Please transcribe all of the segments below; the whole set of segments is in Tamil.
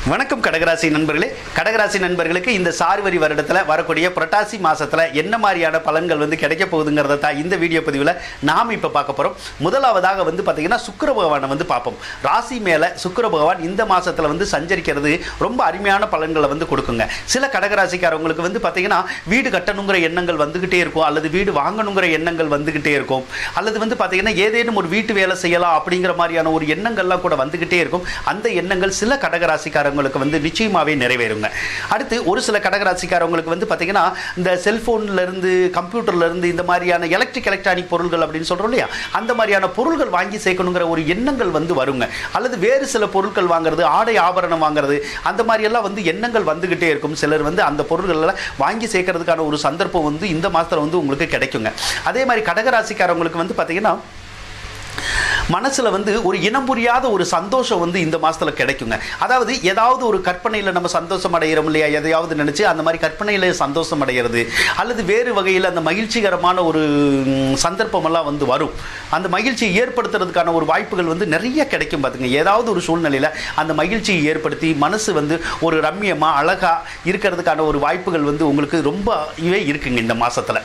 வணக்கம் கடகராசி நண்பர்களே கடகராசி நண்பர்களுக்கு இந்த சார்வரி வருடத்தில் வரக்கூடிய புரட்டாசி மாசத்துல என்ன மாதிரியான பலன்கள் வந்து கிடைக்க போகுதுங்கிறத தான் இந்த வீடியோ பதிவில் நாம் இப்போ பார்க்க போகிறோம் முதலாவதாக வந்து பார்த்தீங்கன்னா சுக்கிர பகவானை வந்து பார்ப்போம் ராசி மேலே சுக்கிர பகவான் இந்த மாசத்துல வந்து சஞ்சரிக்கிறது ரொம்ப அருமையான பலன்களை வந்து கொடுக்குங்க சில கடகராசிக்காரவங்களுக்கு வந்து பார்த்தீங்கன்னா வீடு கட்டணுங்கிற எண்ணங்கள் வந்துக்கிட்டே இருக்கும் அல்லது வீடு வாங்கணுங்கிற எண்ணங்கள் வந்துக்கிட்டே இருக்கும் அல்லது வந்து பார்த்தீங்கன்னா ஏதேனும் ஒரு வீட்டு வேலை செய்யலாம் அப்படிங்கிற மாதிரியான ஒரு எண்ணங்கள்லாம் கூட வந்துக்கிட்டே இருக்கும் அந்த எண்ணங்கள் சில கடகராசிக்காரங்களுக்கு வந்து நிச்சயமாகவே நிறைவேறுங்க அடுத்து ஒரு சில கடகராசிக்காரவங்களுக்கு வந்து பார்த்தீங்கன்னா இந்த செல்ஃபோன்ல இருந்து கம்ப்யூட்டர்ல இருந்து இந்த மாதிரியான எலக்ட்ரிக் எலக்ட்ரானிக் பொருள்கள் அப்படின்னு சொல்றோம் இல்லையா அந்த மாதிரியான பொருள்கள் வாங்கி சேர்க்கணுங்கிற ஒரு எண்ணங்கள் வந்து வருங்க அல்லது வேறு சில பொருட்கள் வாங்குறது ஆடை ஆபரணம் வாங்குறது அந்த மாதிரி எல்லாம் வந்து எண்ணங்கள் வந்துகிட்டே இருக்கும் சிலர் வந்து அந்த பொருள்கள் எல்லாம் வாங்கி சேர்க்கறதுக்கான ஒரு சந்தர்ப்பம் வந்து இந்த மாசத்துல வந்து உங்களுக்கு கிடைக்குங்க அதே மாதிரி கடகராசிக்காரவங்களுக்கு வந்து பார்த்தீங்கன்னா மனசுல வந்து ஒரு இனம் புரியாத ஒரு சந்தோஷம் வந்து இந்த மாசத்துல கிடைக்குங்க அதாவது ஏதாவது ஒரு கற்பனையில நம்ம சந்தோஷம் அடைகிறோம் இல்லையா எதையாவது நினைச்சு அந்த மாதிரி கற்பனையில சந்தோஷம் அடைகிறது அல்லது வேறு வகையில் அந்த மகிழ்ச்சிகரமான ஒரு ம், சந்தர்ப்பமெல்லாம் வந்து வரும் அந்த மகிழ்ச்சியை ஏற்படுத்துறதுக்கான ஒரு வாய்ப்புகள் வந்து நிறைய கிடைக்கும் பார்த்துங்க ஏதாவது ஒரு சூழ்நிலையில அந்த மகிழ்ச்சியை ஏற்படுத்தி மனசு வந்து ஒரு ரம்மியமா அழகா இருக்கிறதுக்கான ஒரு வாய்ப்புகள் வந்து உங்களுக்கு ரொம்ப இவே இருக்குங்க இந்த மாசத்துல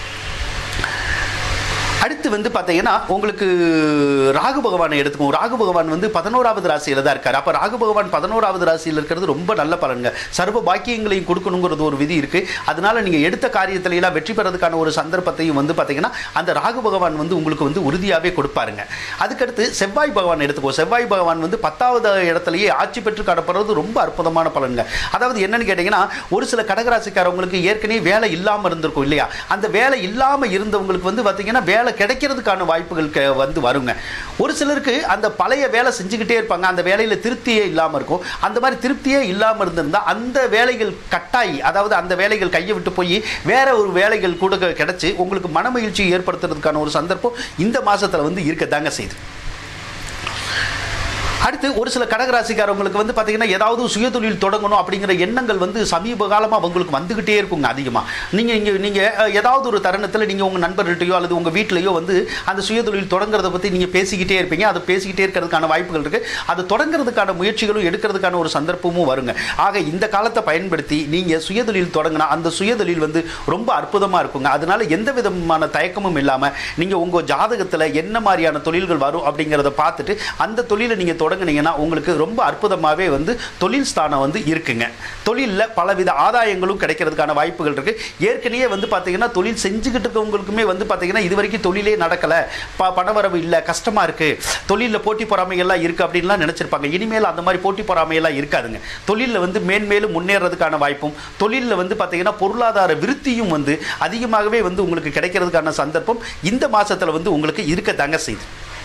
அடுத்து வந்து பார்த்தீங்கன்னா உங்களுக்கு ராகு பகவானை எடுத்துக்கோங்க ராகு பகவான் வந்து பதினோராவது ராசியில் தான் இருக்கார் அப்போ ராகு பகவான் பதினோராவது ராசியில் இருக்கிறது ரொம்ப நல்ல பலனுங்க சர்வ பாக்கியங்களையும் கொடுக்கணுங்கிறது ஒரு விதி இருக்குது அதனால நீங்கள் எடுத்த காரியத்துல எல்லாம் வெற்றி பெறதுக்கான ஒரு சந்தர்ப்பத்தையும் வந்து பார்த்தீங்கன்னா அந்த ராகு பகவான் வந்து உங்களுக்கு வந்து உறுதியாகவே கொடுப்பாருங்க அதுக்கடுத்து செவ்வாய் பகவான் எடுத்துக்கோ செவ்வாய் பகவான் வந்து பத்தாவது இடத்துலயே ஆட்சி பெற்று காணப்படுறது ரொம்ப அற்புதமான பலனுங்க அதாவது என்னன்னு கேட்டிங்கன்னா ஒரு சில கடகராசிக்காரவங்களுக்கு ஏற்கனவே வேலை இல்லாமல் இருந்திருக்கும் இல்லையா அந்த வேலை இல்லாமல் இருந்தவங்களுக்கு வந்து பார்த்தீங்கன்னா வேலை கிடைக்கிறதுக்கான வாய்ப்புகள் க- வந்து வருங்க ஒரு சிலருக்கு அந்த பழைய வேலை செஞ்சுக்கிட்டே இருப்பாங்க அந்த வேலையில் திருப்தியே இல்லாமல் இருக்கும் அந்த மாதிரி திருப்தியே இல்லாமல் இருந்திருந்தால் அந்த வேலைகள் கட்டாயி அதாவது அந்த வேலைகள் கையை விட்டு போய் வேற ஒரு வேலைகள் கூட கிடைச்சி உங்களுக்கு மன மகிழ்ச்சி ஏற்படுத்துறதுக்கான ஒரு சந்தர்ப்பம் இந்த மாசத்துல வந்து இருக்கதாங்க செய்யுது அடுத்து ஒரு சில கடகராசிக்காரவங்களுக்கு வந்து பார்த்தீங்கன்னா ஏதாவது சுயதொழில் தொடங்கணும் அப்படிங்கிற எண்ணங்கள் வந்து சமீப காலமாக அவங்களுக்கு வந்துக்கிட்டே இருக்குங்க அதிகமாக நீங்கள் இங்கே நீங்கள் ஏதாவது ஒரு தருணத்தில் நீங்கள் உங்கள் நண்பர்கள்ட்டையோ அல்லது உங்கள் வீட்டிலையோ வந்து அந்த சுயதொழில் தொடங்குறத பற்றி நீங்கள் பேசிக்கிட்டே இருப்பீங்க அதை பேசிக்கிட்டே இருக்கிறதுக்கான வாய்ப்புகள் இருக்குது அது தொடங்குறதுக்கான முயற்சிகளும் எடுக்கிறதுக்கான ஒரு சந்தர்ப்பமும் வருங்க ஆக இந்த காலத்தை பயன்படுத்தி நீங்கள் சுயதொழில் தொடங்கினா அந்த சுயதொழில் வந்து ரொம்ப அற்புதமாக இருக்குங்க அதனால எந்த விதமான தயக்கமும் இல்லாமல் நீங்கள் உங்கள் ஜாதகத்தில் என்ன மாதிரியான தொழில்கள் வரும் அப்படிங்கிறத பார்த்துட்டு அந்த தொழிலை நீங்கள் தொடங்குனீங்கன்னா உங்களுக்கு ரொம்ப அற்புதமாகவே வந்து தொழில் ஸ்தானம் வந்து இருக்குங்க தொழிலில் பலவித ஆதாயங்களும் கிடைக்கிறதுக்கான வாய்ப்புகள் இருக்குது ஏற்கனவே வந்து பார்த்தீங்கன்னா தொழில் செஞ்சுக்கிட்டு இருக்கவங்களுக்குமே வந்து பார்த்தீங்கன்னா இது வரைக்கும் தொழிலே நடக்கலை ப பணவரவு இல்லை கஷ்டமாக இருக்குது தொழிலில் போட்டி பொறாமைகள்லாம் இருக்குது அப்படின்லாம் நினச்சிருப்பாங்க இனிமேல் அந்த மாதிரி போட்டி பொறாமையெல்லாம் இருக்காதுங்க தொழிலில் வந்து மேன்மேலும் முன்னேறதுக்கான வாய்ப்பும் தொழிலில் வந்து பார்த்தீங்கன்னா பொருளாதார விருத்தியும் வந்து அதிகமாகவே வந்து உங்களுக்கு கிடைக்கிறதுக்கான சந்தர்ப்பம் இந்த மாசத்துல வந்து உங்களுக்கு இருக்கத்தாங்க செய்யுது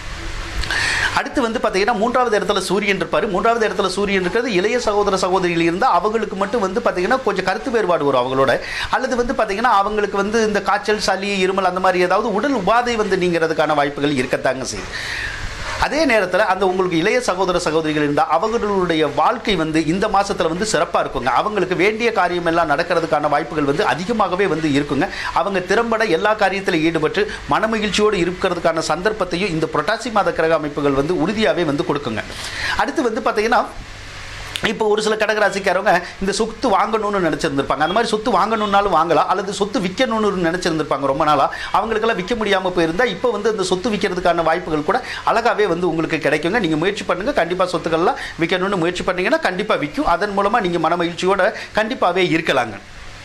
அடுத்து வந்து பார்த்தீங்கன்னா மூன்றாவது இடத்துல சூரியன் இருப்பார் மூன்றாவது இடத்துல சூரியன் இருக்கிறது இளைய சகோதர சகோதரிகள் இருந்தால் அவங்களுக்கு மட்டும் வந்து பார்த்தீங்கன்னா கொஞ்சம் கருத்து வேறுபாடு வரும் அவங்களோட அல்லது வந்து பார்த்தீங்கன்னா அவங்களுக்கு வந்து இந்த காய்ச்சல் சளி இருமல் அந்த மாதிரி ஏதாவது உடல் உபாதை வந்து நீங்கிறதுக்கான வாய்ப்புகள் இருக்கத்தாங்க செய்யுது அதே நேரத்தில் அந்த உங்களுக்கு இளைய சகோதர சகோதரிகள் இருந்தால் அவர்களுடைய வாழ்க்கை வந்து இந்த மாசத்துல வந்து சிறப்பாக இருக்குங்க அவங்களுக்கு வேண்டிய காரியம் எல்லாம் நடக்கிறதுக்கான வாய்ப்புகள் வந்து அதிகமாகவே வந்து இருக்குங்க அவங்க திறம்பட எல்லா காரியத்திலும் ஈடுபட்டு மனமகிழ்ச்சியோடு இருக்கிறதுக்கான சந்தர்ப்பத்தையும் இந்த புரட்டாசி மாத கிரக அமைப்புகள் வந்து உறுதியாகவே வந்து கொடுக்குங்க அடுத்து வந்து பார்த்தீங்கன்னா இப்போ ஒரு சில கடகராசிக்காரவங்க இந்த சொத்து வாங்கணும்னு நினச்சிருந்திருப்பாங்க அந்த மாதிரி சொத்து வாங்கணும்னாலும் வாங்கலாம் அல்லது சொத்து விற்கணும்னு நினச்சிருந்திருப்பாங்க ரொம்ப நாளாக அவங்களுக்கெல்லாம் விற்க முடியாமல் போயிருந்தா இப்போ வந்து அந்த சொத்து விற்கிறதுக்கான வாய்ப்புகள் கூட அழகாகவே வந்து உங்களுக்கு கிடைக்குங்க நீங்கள் முயற்சி பண்ணுங்கள் கண்டிப்பாக சொத்துக்கள்லாம் விற்கணும்னு முயற்சி பண்ணீங்கன்னா கண்டிப்பாக விற்கும் அதன் மூலமாக நீங்கள் மன மகிழ்ச்சியோட கண்டிப்பாகவே இருக்கலாங்க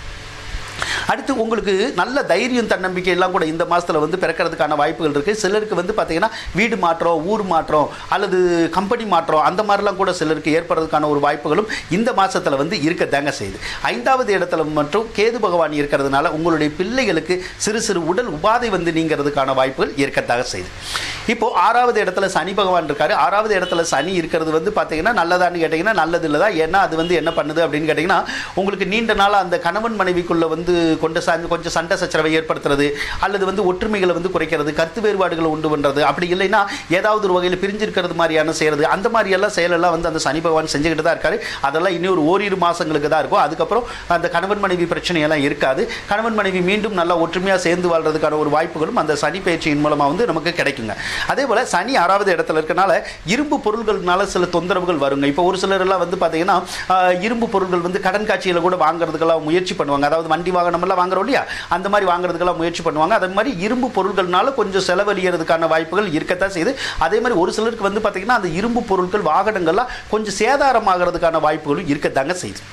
அடுத்து உங்களுக்கு நல்ல தைரியம் தன்னம்பிக்கை எல்லாம் கூட இந்த மாசத்துல வந்து பிறக்கிறதுக்கான வாய்ப்புகள் இருக்குது சிலருக்கு வந்து பார்த்தீங்கன்னா வீடு மாற்றம் ஊர் மாற்றம் அல்லது கம்பெனி மாற்றம் அந்த மாதிரிலாம் கூட சிலருக்கு ஏற்படுறதுக்கான ஒரு வாய்ப்புகளும் இந்த மாசத்துல வந்து இருக்கத்தாங்க செய்யுது ஐந்தாவது இடத்துல மட்டும் கேது பகவான் இருக்கிறதுனால உங்களுடைய பிள்ளைகளுக்கு சிறு சிறு உடல் உபாதை வந்து நீங்கிறதுக்கான வாய்ப்புகள் இருக்கத்தாக செய்யுது இப்போ ஆறாவது இடத்துல சனி பகவான் இருக்காரு ஆறாவது இடத்துல சனி இருக்கிறது வந்து பார்த்தீங்கன்னா நல்லதான்னு கேட்டிங்கன்னா நல்லது இல்லை தான் ஏன்னா அது வந்து என்ன பண்ணுது அப்படின்னு கேட்டிங்கன்னா உங்களுக்கு நீண்ட நாள் அந்த கணவன் மனைவிக்குள்ள வந்து கொண்ட ச- கொஞ்சம் சண்டை சச்சரவை ஏற்படுத்துறது அல்லது வந்து ஒற்றுமைகளை வந்து குறைக்கிறது கருத்து வேறுபாடுகளை உண்டு பண்ணுறது அப்படி இல்லைன்னா ஏதாவது ஒரு வகையில் பிரிஞ்சிருக்கிறது மாதிரியான செய்கிறது அந்த மாதிரி எல்லாம் செயலெல்லாம் வந்து அந்த சனி பகவான் செஞ்சுக்கிட்டு தான் இருக்காரு அதெல்லாம் இனி ஒரு ஓரிரு மாதங்களுக்கு தான் இருக்கும் அதுக்கப்புறம் அந்த கணவன் மனைவி பிரச்சனையெல்லாம் இருக்காது கணவன் மனைவி மீண்டும் நல்லா ஒற்றுமையாக சேர்ந்து வாழ்றதுக்கான ஒரு வாய்ப்புகளும் அந்த சனி பயிற்சியின் மூலமாக வந்து நமக்கு கிடைக்குங்க அதே போல் சனி ஆறாவது இடத்துல இருக்கனால இரும்பு பொருள்கள்னால சில தொந்தரவுகள் வருங்க இப்போ ஒரு சிலர் எல்லாம் வந்து பார்த்தீங்கன்னா ஆஹ், இரும்பு பொருட்கள் வந்து கடன் காட்சியில் கூட வாங்குறதுக்கெல்லாம் முயற்சி பண்ணுவாங்க அதாவது வண்டி வாகனம் எல்லாம் வாங்குறோம் இல்லையா அந்த மாதிரி வாங்குறதுக்கெல்லாம் முயற்சி பண்ணுவாங்க அதே மாதிரி இரும்பு பொருட்கள்னால கொஞ்சம் செலவழியறதுக்கான வாய்ப்புகள் இருக்கத்தான் செய்யுது அதே மாதிரி ஒரு சிலருக்கு வந்து பார்த்தீங்கன்னா அந்த இரும்பு பொருட்கள் வாகனங்கள்லாம் கொஞ்சம் சேதாரமாகிறதுக்கான வாய்ப்புகளும் இருக்கத்தாங்க செய்யுது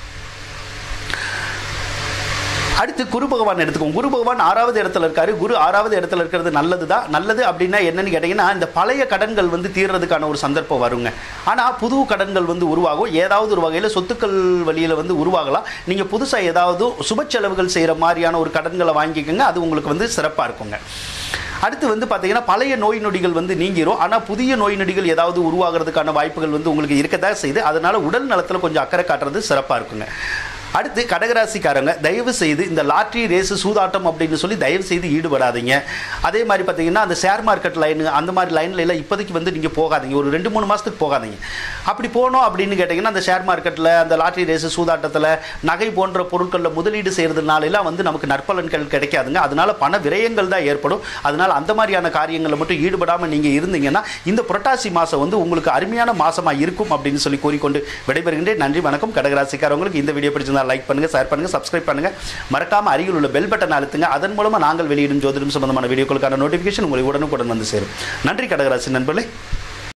அடுத்து குரு பகவான் எடுத்துக்கோங்க குரு பகவான் ஆறாவது இடத்துல இருக்காரு குரு ஆறாவது இடத்துல இருக்கிறது நல்லது தான் நல்லது அப்படின்னா என்னன்னு கேட்டிங்கன்னா இந்த பழைய கடன்கள் வந்து தீர்றதுக்கான ஒரு சந்தர்ப்பம் வருங்க ஆனால் புது கடன்கள் வந்து உருவாகும் ஏதாவது ஒரு வகையில் சொத்துக்கள் வழியில் வந்து உருவாகலாம் நீங்கள் புதுசாக ஏதாவது சுப செலவுகள் செய்கிற மாதிரியான ஒரு கடன்களை வாங்கிக்கோங்க அது உங்களுக்கு வந்து சிறப்பாக இருக்குங்க அடுத்து வந்து பார்த்தீங்கன்னா பழைய நோய் நொடிகள் வந்து நீங்கிரும் ஆனால் புதிய நோய் நொடிகள் ஏதாவது உருவாகிறதுக்கான வாய்ப்புகள் வந்து உங்களுக்கு இருக்கதான் செய்யுது அதனால உடல் நலத்தில் கொஞ்சம் அக்கறை காட்டுறது சிறப்பாக இருக்குங்க அடுத்து கடகராசிக்காரங்க தயவு செய்து இந்த லாட்ரி ரேஸு சூதாட்டம் அப்படின்னு சொல்லி தயவு செய்து ஈடுபடாதீங்க அதே மாதிரி பார்த்தீங்கன்னா அந்த ஷேர் மார்க்கெட் லைன் அந்த மாதிரி லைன்ல எல்லாம் இப்போதைக்கு வந்து நீங்கள் போகாதீங்க ஒரு ரெண்டு மூணு மாதத்துக்கு போகாதீங்க அப்படி போனோம் அப்படின்னு கேட்டிங்கன்னா அந்த ஷேர் மார்க்கெட்டில் அந்த லாட்ரி ரேஸு சூதாட்டத்தில் நகை போன்ற பொருட்களில் முதலீடு செய்கிறதுனால எல்லாம் வந்து நமக்கு நற்பலன்கள் கிடைக்காதுங்க அதனால பண விரயங்கள் தான் ஏற்படும் அதனால அந்த மாதிரியான காரியங்களில் மட்டும் ஈடுபடாமல் நீங்கள் இருந்தீங்கன்னா இந்த புரட்டாசி மாதம் வந்து உங்களுக்கு அருமையான மாசமாக இருக்கும் அப்படின்னு சொல்லி கூறிக்கொண்டு விடைபெறுகின்றேன் நன்றி வணக்கம் கடகராசிக்காரவங்களுக்கு இந்த வீடியோ பிடிச்சிருந்தா லைக் பண்ணுங்க ஷேர் பண்ணுங்க சப்ஸ்கிரைப் பண்ணுங்க மறக்காம அருகில் உள்ள பெல் பட்டன் அழுத்துங்க அதன் மூலமா நாங்கள் வெளியிடும் ஜோதிடம் சம்பந்தமான வீடியோக்களுக்கான நோட்டிஃபிகேஷன் உங்களுக்கு உடனுக்குடன் வந்து சேரும் நன்றி கடகராசி நண்பர்களே